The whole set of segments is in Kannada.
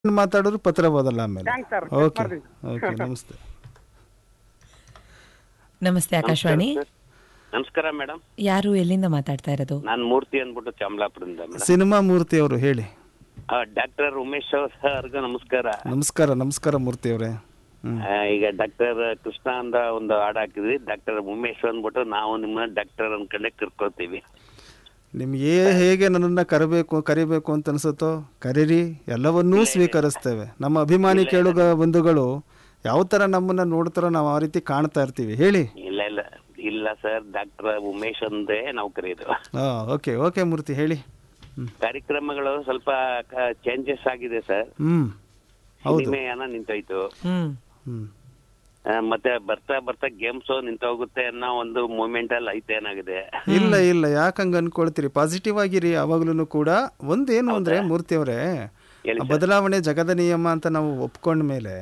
ಮಾತಾಡಿದ್ರು ಪತ್ರ ಓದಲ್ಲ ಆಮೇಲೆ ಥ್ಯಾಂಕ್ಸ್ ಸರ್ ಓಕೆ ಓಕೆ ನಮಸ್ತೆ ನಮಸ್ತೆ ಆಕಾಶವಾಣಿ ನಮಸ್ಕಾರ ಮೇಡಮ್ ಯಾರು ಎಲ್ಲಿಂದ ಮಾತಾಡ್ತಾ ಇರೋದು ನಾನು ಮೂರ್ತಿ ಅಂದ್ಬಿಟ್ಟು ಚಾಮಲಾಪುರದಿಂದ ಮೇಡಮ್ ಸಿನಿಮಾ ಮೂರ್ತಿ ಅವರು ಹೇಳಿ ಡಾಕ್ಟರ್ ಉಮೇಶ್ ಸರ್ಗೂ ನಮಸ್ಕಾರ ನಮಸ್ಕಾರ ನಮಸ್ಕಾರ ಮೂರ್ತಿ ಅವರೇ ಹ್ಮ್ ಆ, ಈಗ ಡಾಕ್ಟರ್ ಕೃಷ್ಣ ಅಂತ ಒಂದು ಹಾಡು ಹಾಕಿದ್ವಿ ಡಾಕ್ಟರ್ ಉಮೇಶ್ ಅಂದ್ಬಿಟ್ಟು ನಾವು ನಿಮ್ಮ ಡಾಕ್ಟರ್ ಅನ್ಕೊಂಡೆ ಕರ್ಕೋತೀವಿ ನಿಮ್ಗೆ ಹೇಗೆ ನನ್ನನ್ನು ಕರಬೇಕು ಕರಿಬೇಕು ಅಂತ ಅನ್ಸುತ್ತೋ ಕರೀರಿ ಎಲ್ಲವನ್ನೂ ಸ್ವೀಕರಿಸ್ತೇವೆ ನಮ್ಮ ಅಭಿಮಾನಿ ಕೇಳುಗ ಬಂಧುಗಳು ಯಾವ ಥರ ನಮ್ಮನ್ನ ನೋಡ್ತಾರೋ ನಾವು ಆ ರೀತಿ ಕಾಣ್ತಾ ಇರ್ತೀವಿ ಹೇಳಿ ಇಲ್ಲ ಇಲ್ಲ ಇಲ್ಲ ಸರ್ ಡಾಕ್ಟರ್ ಉಮೇಶ್ ಅಂದೇ ನಾವು ಕರೆಯೋದು ಹಾಂ ಓಕೆ ಓಕೆ ಮೂರ್ತಿ ಹೇಳಿ ಹ್ಞೂ ಕಾರ್ಯಕ್ರಮಗಳು ಸ್ವಲ್ಪ ಚೇಂಜಸ್ ಆಗಿದೆ ಸರ್ ಹ್ಞೂ ಹೌದು ಸಿನಿಮೆಯನ್ನ ನಿಂತೋಯ್ತು ಹ್ಮ್ ಹ್ಞೂ ಆ, ಮತ್ತೆ ಬರ್ತಾ ಬರ್ತಾ ಗೇಮ್ಸ್ ನಿಂತೋಗುತ್ತೆ ಅನ್ನೋ ಒಂದು ಮೂಮೆಂಟ್ ಅಲ್ಲಿ ಐತೆ ಏನಾಗಿದೆ ಇಲ್ಲ ಇಲ್ಲ ಯಾಕಂಗ ಅನ್ಕೊಳ್ತೀರಿ ಪಾಸಿಟಿವ್ ಆಗಿರಿ ಯಾವಾಗ್ಲೂ ಕೂಡ ಒಂದೇನು ಅಂದ್ರೆ ಮೂರ್ತಿ ಅವರೇ ಹೇಳಿ ಬದಲಾವಣೆ ಜಗದ ನಿಯಮ ಅಂತ ನಾವು ಒಪ್ಕೊಂಡ ಮೇಲೆ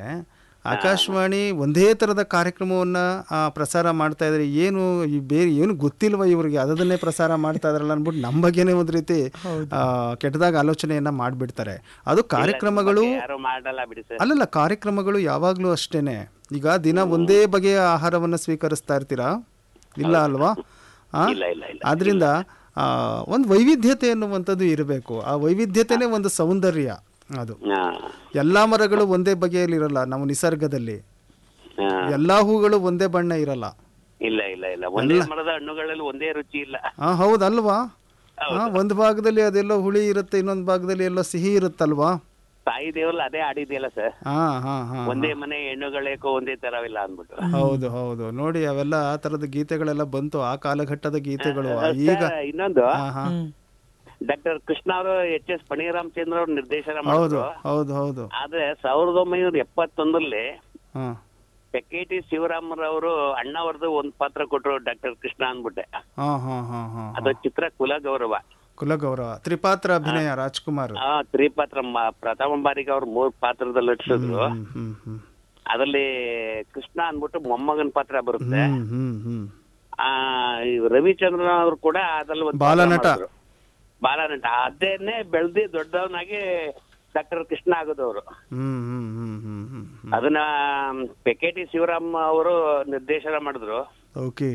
ಆಕಾಶವಾಣಿ ಒಂದೇ ತರದ ಕಾರ್ಯಕ್ರಮವನ್ನ ಆ, ಪ್ರಸಾರ ಮಾಡ್ತಾ ಇದ್ರೆ ಏನು ಈ ಬೇರೆ ಏನು ಗೊತ್ತಿಲ್ವ ಇವ್ರಿಗೆ ಅದನ್ನೇ ಪ್ರಸಾರ ಮಾಡ್ತಾ ಇದ್ರಲ್ಲ ಅನ್ಬಿಟ್ಟು ನಮ್ಮ ಬಗ್ಗೆನೇ ಒಂದ್ ರೀತಿ ಆ, ಕೆಟ್ಟದಾಗ ಆಲೋಚನೆಯನ್ನ ಮಾಡ್ಬಿಡ್ತಾರೆ ಅದು ಕಾರ್ಯಕ್ರಮಗಳು ಯಾರು ಮಾಡಲ್ಲ ಬಿಡಿ ಸರ್ ಅಲ್ಲಲ್ಲ ಕಾರ್ಯಕ್ರಮಗಳು ಯಾವಾಗಲೂ ಅಷ್ಟೇನೆ ಈಗ ದಿನ ಒಂದೇ ಬಗೆಯ ಆಹಾರವನ್ನು ಸ್ವೀಕರಿಸ್ತಾ ಇರ್ತೀರಾ ಇಲ್ಲ ಅಲ್ವಾ ಆ? ಇಲ್ಲ ಇಲ್ಲ ಇಲ್ಲ ಆದ್ರಿಂದ ಆ, ಒಂದು ವೈವಿಧ್ಯತೆ ಅನ್ನುವಂಥದ್ದು ಇರಬೇಕು ಆ ವೈವಿಧ್ಯತೆನೇ ಒಂದು ಸೌಂದರ್ಯ ಅದು ಹಾ ಎಲ್ಲಾ ಮರಗಳು ಒಂದೇ ಬಗೆಯಲ್ಲಿ ಇರಲ್ಲ ನಾವು ನಿಸರ್ಗದಲ್ಲಿ ಹಾ. ಎಲ್ಲಾ ಹೂಗಳು ಒಂದೇ ಬಣ್ಣ ಇರಲ್ಲ ಇಲ್ಲ ಇಲ್ಲ ಇಲ್ಲ ಒಂದೇ ಮರದ ಹಣ್ಣುಗಳಲ್ಲಿ ಒಂದೇ ರುಚಿ ಇಲ್ಲ ಆ ಹೌದಲ್ವಾ ಆ, ಒಂದು ಭಾಗದಲ್ಲಿ ಅದೆಲ್ಲೋ ಹುಳಿ ಇರುತ್ತೆ ಇನ್ನೊಂದು ಭಾಗದಲ್ಲಿ ಎಲ್ಲೋ ಸಿಹಿ ಇರುತ್ತಲ್ವಾ ತಾಯಿ ದೇವರಲ್ಲಿ ಅದೇ ಆಡಿದೆಯಲ್ಲ ಸರ್ ಹಾ ಹಾ ಹಾ ಒಂದೇ ಮನೆ ಹೆಣ್ಣುಗಳೇಕೋ ಒಂದೇ ತರವಿಲ್ಲ ಅಂದ್ಬಿಟ್ಟು ಹೌದು ಹೌದು ನೋಡಿ ಅವೆಲ್ಲ ಆ ತರದ ಗೀತೆಗಳೆಲ್ಲ ಬಂತು ಆ ಕಾಲಘಟ್ಟದ ಗೀತೆಗಳು ಈಗ ಸರ್, ಇನ್ನೊಂದು ಹಾ ಹಾ ಹ್ಮ್ ಡಾಕ್ಟರ್ ಕೃಷ್ಣ ಅವರು ಎಚ್ ಎಸ್ ಪಣಿರಾಮಚಂದ್ರ ಅವರು ನಿರ್ದೇಶನ ಹೌದು ಮಾಡಿದ್ರು ಹೌದು ಹೌದು ಆದ್ರೆ ಸಾವಿರದ ಒಂಬೈನೂರ ಎಪ್ಪತ್ತೊಂದರಲ್ಲಿ ಹಾ ಪೆಕ್ಕೇಟಿ ಶಿವರಾಮರವರು ಅಣ್ಣವರದು ಒಂದ್ ಪಾತ್ರ ಕೊಟ್ರು ಡಾಕ್ಟರ್ ಕೃಷ್ಣ ಅಂದ್ಬಿಟ್ಟೆ ಹಾ ಹಾ ಹಾ ಹಾ ಅದು ಚಿತ್ರ ಕುಲ ಗೌರವ ಕುಲಗೌರವ ತ್ರಿಪಾತ್ರ ಅಭಿನಯ ರಾಜ್ಕುಮಾರ್ ಆ ತ್ರಿಪಾತ್ರ ಮ- ಪ್ರಥಮ ಬಾರಿಗೆ ಅವ್ರು ಮೂರ್ ಪಾತ್ರದಲ್ಲಿ ನಟಿಸಿದ್ರು ಹ್ಮ್ ಹ್ಮ್ ಹ್ಮ್ ಅದ್ರಲ್ಲಿ ಕೃಷ್ಣ ಅಂದ್ಬಿಟ್ಟು ಮೊಮ್ಮಗನ್ ಪಾತ್ರ ಬರುತ್ತೆ ಹ್ಮ್ ಹ್ಮ್ ಹ್ಮ್ ಆ ಈ ರವಿಚಂದ್ರನ್ ಅವರು ಕೂಡ ಅದ್ರಲ್ಲಿ ಒಂದು ಪಾತ್ರ ಬಾಲನಟ. ಮಾಡಿದ್ರು. ಬಾಲನಟ ಅದೇನೆ ಬೆಳ್ದಿ ದೊಡ್ಡವನಾಗಿ ಡಾಕ್ಟರ್ ಕೃಷ್ಣ ಆಗೋದವ್ರು ಹ್ಮ್ ಹ್ಮ್ ಹ್ಮ್ ಹ್ಮ್ ಹ್ಮ್ ಹ್ಮ್ ಅದನ್ನ ಪೆಕೆಟಿ ಶಿವರಾಮ್ ಅವರು ನಿರ್ದೇಶನ ಮಾಡಿದ್ರು ಓಕೆ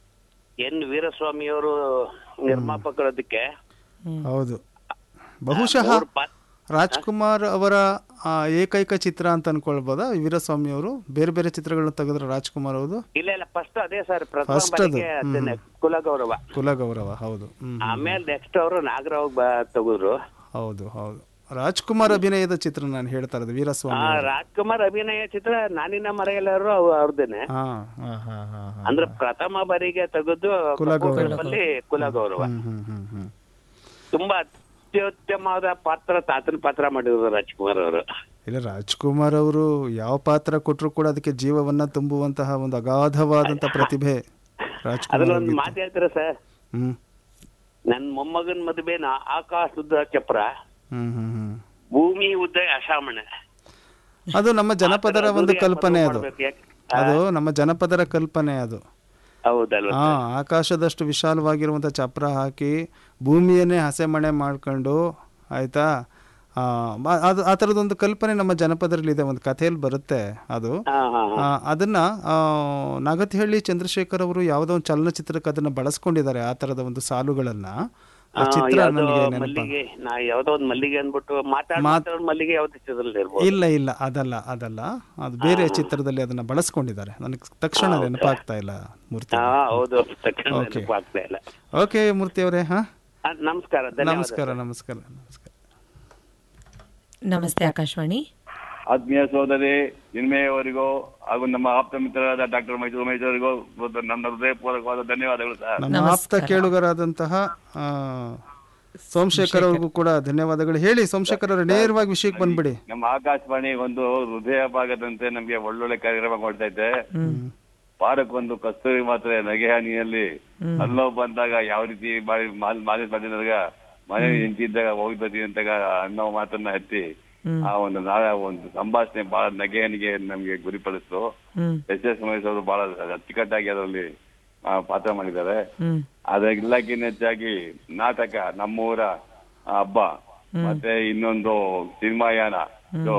ಎನ್ ವೀರಸ್ವಾಮಿ ಅವರು ನಿರ್ಮಾಪಕರು ಅದಕ್ಕೆ ಹೌದು ಬಹುಶಃ ಮೂರ್ ಪಾತ್ರ ರಾಜ್ಕುಮಾರ್ ಅವರ ಆ, ಏಕೈಕ ಚಿತ್ರ ಅಂತ ಅನ್ಕೊಳ್ಬೋದಾ ವೀರಸ್ವಾಮಿ ಅವರು ಬೇರೆ ಬೇರೆ ಚಿತ್ರಗಳನ್ನ ತೆಗೆದ್ರ ರಾಜ್ಕುಮಾರ್ ಅವರು ಇಲ್ಲ ಇಲ್ಲ ಫಸ್ಟ್ ಅದೇ ಸರ್ ಪ್ರಥಮ First ಅದು, ಬಾರಿಗೆ ಅದನ್ನೇ ಕುಲ ಗೌರವ ಕುಲಗೌರವ ಹೌದು ಹ್ಮ್ ಆಮೇಲೆ ನೆಕ್ಸ್ಟ್ ಅವರು ನಾಗರಾವ್ ಬ ತೆಗೆದ್ರು ಹೌದು ಹೌದು ರಾಜ್ಕುಮಾರ್ ಅಭಿನಯದ ಚಿತ್ರ ನಾನು ಹೇಳ್ತಾ ಇರೋದು ಆ ವೀರಸ್ವಾಮಿ ರಾಜ್ಕುಮಾರ್ ಅಭಿನಯ ಚಿತ್ರ ನಾನಿನ ಮರೆಯಲ್ಲರು ಅವ್ರದ್ದೇನೆ ಹಾ ಹಾ ಹಾ ಹಾ ಹಾ ಅಂದ್ರೆ ಪ್ರಥಮ ಬಾರಿಗೆ ತೆಗೆದು ಅಲ್ಲಿ ಕುಲ ಗೌರವ ಹ್ಮ್ ಹ್ಮ್ ಹ್ಮ್ ಹ್ಮ್ ತುಂಬಾ ಅತ್ಯುತ್ತಮವಾದ ಪಾತ್ರ ತಾತನ ಪಾತ್ರ ಮಾಡಿದ್ರು ರಾಜ್ಕುಮಾರ್ ಅವರು ಇಲ್ಲ ರಾಜ್ಕುಮಾರ್ ಅವರು ಯಾವ ಪಾತ್ರ ಕೊಟ್ಟರು ಕೂಡ ಅದಕ್ಕೆ ಜೀವವನ್ನ ತುಂಬುವಂತಹ ಒಂದು ಅಗಾಧವಾದಂತ ಪ್ರತಿಭೆ ರಾಜ್ಕುಮಾರ್ ಅದ್ರಲ್ಲಿ ಒಂದು ಅವ್ರಿಗೆ. ಮಾತು ಹೇಳ್ತಾರೆ ಸರ್ ಹ್ಮ್ ನನ್ ಮೊಮ್ಮಗನ್ ಮದುವೆನ ಆಕಾಶದ ಚಪ್ರ ಹ್ಮ್ ಹ್ಮ್ ಹ್ಮ್ ಭೂಮಿ ಉದ್ದ ಅಶಾಮಣೆ ಅದು ನಮ್ಮ ಜನಪದರ ಒಂದು ಕಲ್ಪನೆ ಅದು ಮಾಡ್ಬೇಕು ಯಾಕೆ? ಅದು ನಮ್ಮ ಜನಪದರ ಕಲ್ಪನೆ ಅದು ಹೌದಲ್ವ ಹಾ ಆಕಾಶದಷ್ಟು ವಿಶಾಲವಾಗಿರುವಂಥ ಚಪ್ರ ಹಾಕಿ ಭೂಮಿಯನ್ನೇ ಹಸೆಮಣೆ ಮಾಡ್ಕೊಂಡು ಆಯ್ತಾ ಆ, ಮ- ಅದು ಆ ಥರದೊಂದು ಕಲ್ಪನೆ ನಮ್ಮ ಜನಪದರಲ್ಲಿ ಇದೆ ಒಂದು ಕಥೆಯಲ್ಲಿ ಬರುತ್ತೆ ಅದು ಹಾ ಹಾ ಆ, ಅದನ್ನ ಆ, ನಾಗತಿಹಳ್ಳಿ ಚಂದ್ರಶೇಖರ್ ಅವರು ಯಾವುದೋ ಒಂದು ಚಲನಚಿತ್ರಕ್ಕೆ ಅದನ್ನ ಬಳಸ್ಕೊಂಡಿದ್ದಾರೆ ಆ ಥರದ ಒಂದು ಸಾಲುಗಳನ್ನ ಆ ಚಿತ್ರ ಯಾವ್ದೋ ನನಗೆ ನೆನಪ ಮಲ್ಲಿಗೆ ನಾ ಯಾವ್ದೋ ಒಂದ್ ಮಲ್ಲಿಗೆ ಅನ್ಬಿಟ್ಟು ಮಾತಾಡ್ ಮಾತಾಡ್ ಮಲ್ಲಿಗೆ ಯಾವ್ದು ಚಿತ್ರದಲ್ಲಿ ಇರ್ಬೋದು ಇಲ್ಲ ಇಲ್ಲ ಅದಲ್ಲ ಅದಲ್ಲ ಅದು ಬೇರೆ ಚಿತ್ರದಲ್ಲಿ ಅದನ್ನ ಬಳಸ್ಕೊಂಡಿದ್ದಾರೆ ನನಗೆ ತಕ್ಷಣ ನೆನಪಾಗ್ತಾ ಇಲ್ಲ ಮೂರ್ತಿ ಹಾ ಹೌದು ತಕ್ಷಣ ನೆನಪಾಗ್ತಾ ಇಲ್ಲ ಓಕೆ ಮೂರ್ತಿ ಅವರೇ ಹಾ ಆ, ನಮಸ್ಕಾರ ಧನ್ಯವಾದ ನಮಸ್ಕಾರ ನಮಸ್ಕಾರ ನಮಸ್ಕಾರ ನಮಸ್ತೆ ಆಕಾಶವಾಣಿ ಆತ್ಮೀಯ ಸೋದರಿ ಚಿನ್ಮಯವರಿಗೂ ಹಾಗೂ ನಮ್ಮ ಆಪ್ತ ಮಿತ್ರರಾದ ಡಾಕ್ಟರ್ ಮೈಸೂರು ಉಮೇಶ್ ಅವರಿಗೂ ನನ್ನ ಹೃದಯಪೂರ್ವಕವಾದ ಧನ್ಯವಾದಗಳು ಸರ್ ನಮ್ಮ ಆಪ್ತ ಕೇಳುಗರಾದಂತಹ ಆ, ಸೋಮಶೇಖರ್ ಅವ್ರಿಗೂ ಕೂಡ ಧನ್ಯವಾದಗಳು ಹೇಳಿ ಸೋಮಶೇಖರ್ ಅವರು ನೇರವಾಗಿ ವಿಷಯಕ್ಕೆ ಬಂದ್ಬಿಡಿ ನಮ್ಮ ಆಕಾಶವಾಣಿ ಒಂದು ಹೃದಯ ಭಾಗದಂತೆ ನಮ್ಗೆ ಒಳ್ಳೊಳ್ಳೆ ಕಾರ್ಯಕ್ರಮ ಕೊಡ್ತಾ ಇದೆ ವಾರಕ್ಕೊಂದು ಕಸ್ತೂರಿ ಮಾತ್ರ ನಗೆ ಹಾನಿಯಲ್ಲಿ ಅಲ್ಲೋ ಬಂದಾಗ ಯಾವ ರೀತಿ ಮಾಡಿ- ಮಾಲ್- ಮಾಲಿಶ್ ಮಾಡಿದಾಗ ಮನೆ ನಿಂತಿದ್ದಾಗ ಹೋಗಿ ಬರ್ತೀನಿ ಅಂತಾಗ ಅನ್ನೋ ಮಾತನ್ನ ಎತ್ತಿ ಆ ಒಂದು ನಾಳೆ ಒಂದು ಸಂಭಾಷಣೆ ಬಹಳ ನಗೆಹನಿಗೆ ನಮ್ಗೆ ಗುರಿಪಡಿಸ್ತು ಹ್ಮ್ ಎಸ್ ಎಸ್ ಮಹೇಶ್ ಅವರು ಬಹಳ ಅಚ್ಚುಕಟ್ಟಾಗಿ ಅದರಲ್ಲಿ ಆ, ಪಾತ್ರ ಮಾಡಿದ್ದಾರೆ ಹ್ಮ್ ಅದಕ್ಕಿಂತ ಹೆಚ್ಚಾಗಿ ನಾಟಕ ನಮ್ಮೂರ ಹಬ್ಬ ಮತ್ತೆ ಇನ್ನೊಂದು ಸಿನಿಮಾಯಾನ ಇದು